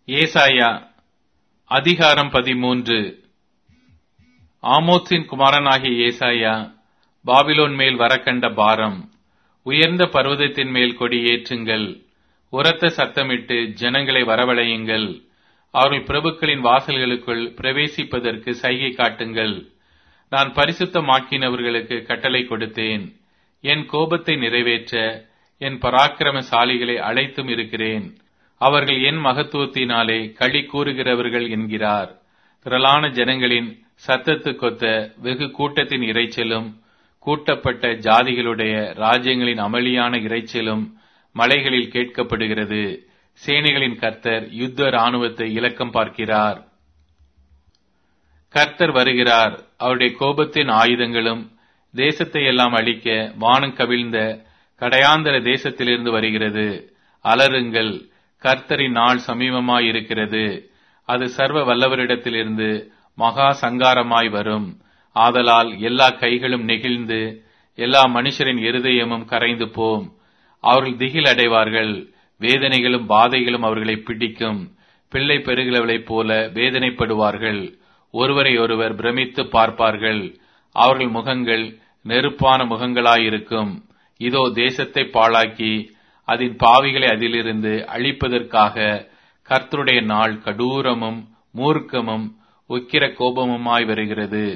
ஏசாயா அதிகாரம் பதிமூன்று ஆமோத்சின் குமாரனாகிய ஏசாயா பாபிலோன் மேல் வரக்கண்ட பாரம் உயர்ந்த பர்வதத்தின் மேல் கொடி ஏற்றுங்கள் உரத்த சத்தமிட்டு ஜனங்களை வரவழையுங்கள் அவர்கள் பிரபுக்களின் வாசல்களுக்குள் பிரவேசிப்பதற்கு சைகை காட்டுங்கள் நான் பரிசுத்தமாக்கினவர்களுக்கு கட்டளை கொடுத்தேன் என் கோபத்தை நிறைவேற்ற என் பராக்கிரமசாலிகளை அழைத்தும் இருக்கிறேன் அவர்கள் என் மகத்துவத்தினாலே களி கூறுகிறவர்கள் என்கிறார் திரளான ஜனங்களின் சத்தத்துக்கொத்த வெகு கூட்டத்தின் இறைச்சலும் கூட்டப்பட்ட ஜாதிகளுடைய ராஜ்யங்களின் அமளியான இறைச்சலும் மலைகளில் கேட்கப்படுகிறது சேனைகளின் கர்த்தர் யுத்த ராணுவத்தை இலக்கம் பார்க்கிறார் கர்த்தர் வருகிறார் அவருடைய கோபத்தின் ஆயுதங்களும் தேசத்தை எல்லாம் அழிக்க வானம் கவிழ்ந்த கடையாந்தர தேசத்திலிருந்து வருகிறது அலறுங்கள் கர்த்தரின் நாள் சமீபமாயிருக்கிறது அது சர்வ வல்லவரிடத்திலிருந்து மகா சங்காரமாய் வரும் ஆதலால் எல்லா கைகளும் நெகிழ்ந்து எல்லா மனுஷரின் இருதயமும் கரைந்து போம் அவர்கள் திகில் அடைவார்கள் வேதனைகளும் பாதைகளும் அவர்களை பிடிக்கும் பிள்ளை பெருகிறவளைப் போல வேதனைப்படுவார்கள் ஒருவரை ஒருவர் பிரமித்து பார்ப்பார்கள் அவர்கள் முகங்கள் நெருப்பான முகங்களாயிருக்கும் இதோ தேசத்தை பாழாக்கி அதன் பாவிகளை அதிலிருந்து அழிப்பதற்காக கர்த்தருடைய நாள் கடூரமும் மூர்க்கமும் உக்கிர கோபமுமாய் வருகிறது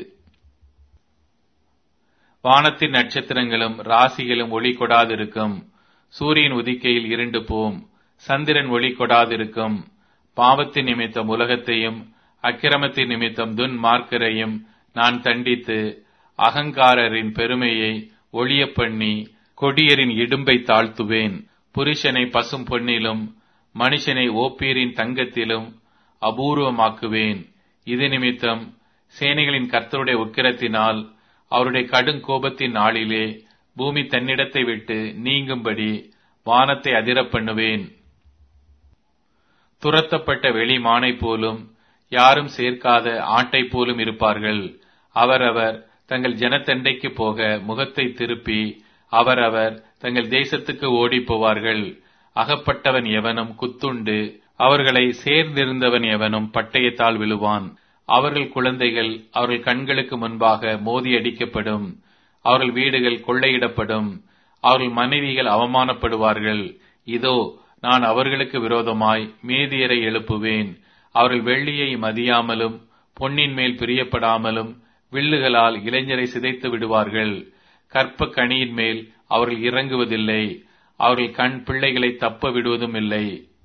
வானத்தின் நட்சத்திரங்களும் ராசிகளும் ஒளி கொடாதிருக்கும் சூரியன் உதிக்கையில் இருண்டு போம் சந்திரன் ஒளி கொடாதிருக்கும் பாவத்தின் நிமித்தம் உலகத்தையும் அக்கிரமத்தின் நிமித்தம் துன் மார்க்கரையும் நான் தண்டித்து அகங்காரரின் பெருமையை ஒளிய பண்ணி கொடியரின் இடும்பை தாழ்த்துவேன் புருஷனை பசும் பொன்னிலும் மனுஷனை ஓப்பீரின் தங்கத்திலும் அபூர்வமாக்குவேன் இது நிமித்தம் சேனைகளின் கர்த்தருடைய உக்கிரத்தினால் அவருடைய கடும் கோபத்தின் நாளிலே பூமி தன்னிடத்தை விட்டு நீங்கும்படி வானத்தை அதிரப் பண்ணுவேன் துரத்தப்பட்ட வெளி மானை போலும் யாரும் சேர்க்காத ஆட்டை போலும் இருப்பார்கள் அவரவர் தங்கள் ஜனத்தண்டைக்கு போக முகத்தை திருப்பி அவரவர் தங்கள் தேசத்துக்கு ஓடி போவார்கள் அகப்பட்டவன் எவனும் குத்துண்டு அவர்களை சேர்ந்திருந்தவன் எவனும் பட்டயத்தால் விழுவான் அவர்கள் குழந்தைகள் அவர்கள் கண்களுக்கு முன்பாக மோதி அடிக்கப்படும் அவர்கள் வீடுகள் கொள்ளையிடப்படும் அவர்கள் மனைவிகள் அவமானப்படுவார்கள் இதோ நான் அவர்களுக்கு விரோதமாய் மேதியரை எழுப்புவேன் அவர்கள் வெள்ளியை மதியாமலும் பொன்னின் மேல் பிரியப்படாமலும் வில்லுகளால் இளைஞரை சிதைத்து விடுவார்கள் கற்ப கனியின் மேல் அவர்கள் இறங்குவதில்லை அவர்கள் கண் பிள்ளைகளை தப்ப விடுவதும் இல்லை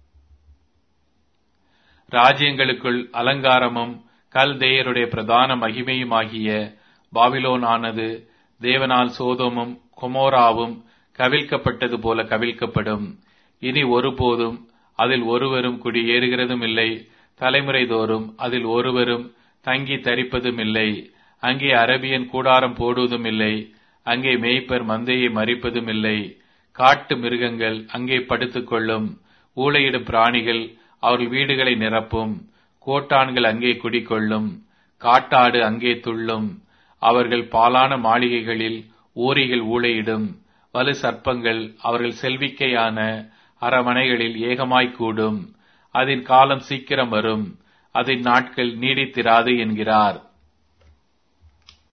ராஜ்யங்களுக்குள் அலங்காரமும் கல்தேயருடைய பிரதான மகிமையுமாகிய பாபிலோன் ஆனது தேவனால் சோதமும் கொமோராவும் கவிழ்க்கப்பட்டது போல கவிழ்க்கப்படும் இனி ஒருபோதும் அதில் ஒருவரும் குடியேறுகிறதும் இல்லை தலைமுறை தோறும் அதில் ஒருவரும் தங்கி தரிப்பதும் இல்லை அங்கே அரபியன் கூடாரம் போடுவதும் இல்லை அங்கே மேய்ப்பர் மந்தையை மறிப்பதும் இல்லை காட்டு மிருகங்கள் அங்கே படுத்துக்கொள்ளும் ஊழையிடும் பிராணிகள் அவர்கள் வீடுகளை நிரப்பும் கோட்டான்கள் அங்கே குடிக்கொள்ளும் காட்டாடு அங்கே துள்ளும் அவர்கள் பாலான மாளிகைகளில் ஊரிகள் ஊழையிடும் வலு சர்ப்பங்கள் அவர்கள் செல்விக்கையான அரமனைகளில் ஏகமாய் கூடும் அதன் காலம் சீக்கிரம் வரும் அதன் நாட்கள் நீடித்திராது என்கிறார்